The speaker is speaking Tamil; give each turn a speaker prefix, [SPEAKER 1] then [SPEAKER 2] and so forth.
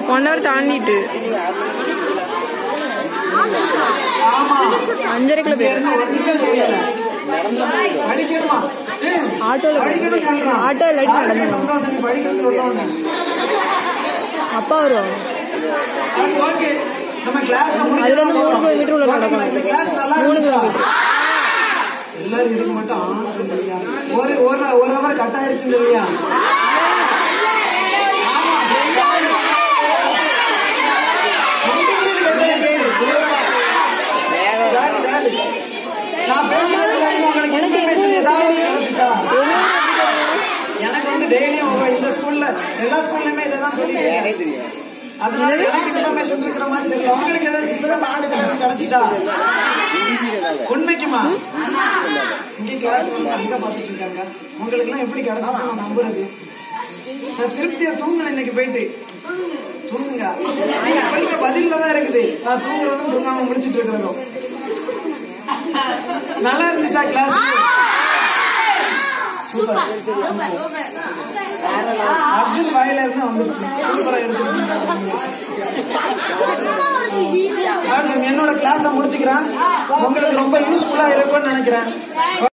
[SPEAKER 1] ஒன் ஹவர் தாண்டிட்டு அஞ்சரைக்குள்ள போயிடும்
[SPEAKER 2] படிக்கணுமா
[SPEAKER 1] ஆட்டோல போயிடும். ஆட்டோ இல்லாட்டி நடந்து
[SPEAKER 2] சந்தோஷம் நீ படிக்கணும்னு சொல்லுவாங்க
[SPEAKER 1] அப்பா வருவாங்க
[SPEAKER 2] ஓகே நம்ம கிளாஸ்
[SPEAKER 1] அதுல இருந்து மூணு கிலோமீட்டர் உள்ள நடக்கணும்
[SPEAKER 2] இந்த கிளாஸ் நல்லா
[SPEAKER 1] மூணு
[SPEAKER 2] இருந்துச்சா?
[SPEAKER 1] கிலோமீட்டர்
[SPEAKER 2] எல்லாரும் இதுக்கு மட்டும் ஆன் இல்லையா ஒரு ஒரு ஒரு ஹவர் கட் ஆயிருச்சு இல்லையா நான் பேசுறது உங்களுக்கு
[SPEAKER 1] எனக்கு
[SPEAKER 2] information
[SPEAKER 1] எப்படி
[SPEAKER 2] ஏதாவது
[SPEAKER 1] தெரியும்?
[SPEAKER 2] கிடைச்சுச்சா?
[SPEAKER 1] என்ன தெரியும்?
[SPEAKER 2] எனக்கு வந்து டெய்லியும் உங்க இந்த ஸ்கூல்ல எல்லா ஸ்கூல்லயுமே இதை தான் சொல்லிட்டு அதனால எனக்கு இன்ஃபர்மேஷன் இருக்கிற மாதிரி தெரியல உங்களுக்கு ஏதாவது இப்பதான் பாடு கிடைச்சிச்சா உண்மைக்குமா இங்க கிளாஸ் அங்க பாத்துட்டு இருக்காங்க உங்களுக்கு எல்லாம் எப்படி கிடைச்சிச்சு நான் நம்புறது நான் திருப்தியா தூங்கினேன் இன்னைக்கு போயிட்டு தூங்குங்க நீங்க கேள்வி பதில்ல தான் இருக்குது நான் தூங்குறதும் தூங்காம முடிச்சிட்டு இருக்கிறதும் நல்லா இருந்துச்சா கிளாஸ் அப்துல் வாயில இருந்து வந்துருச்சு சூப்பரா இருக்கு என்னோட கிளாஸ முடிச்சுக்கிறேன் உங்களுக்கு ரொம்ப யூஸ்ஃபுல்லா இருக்கும்னு நினைக்கிறேன்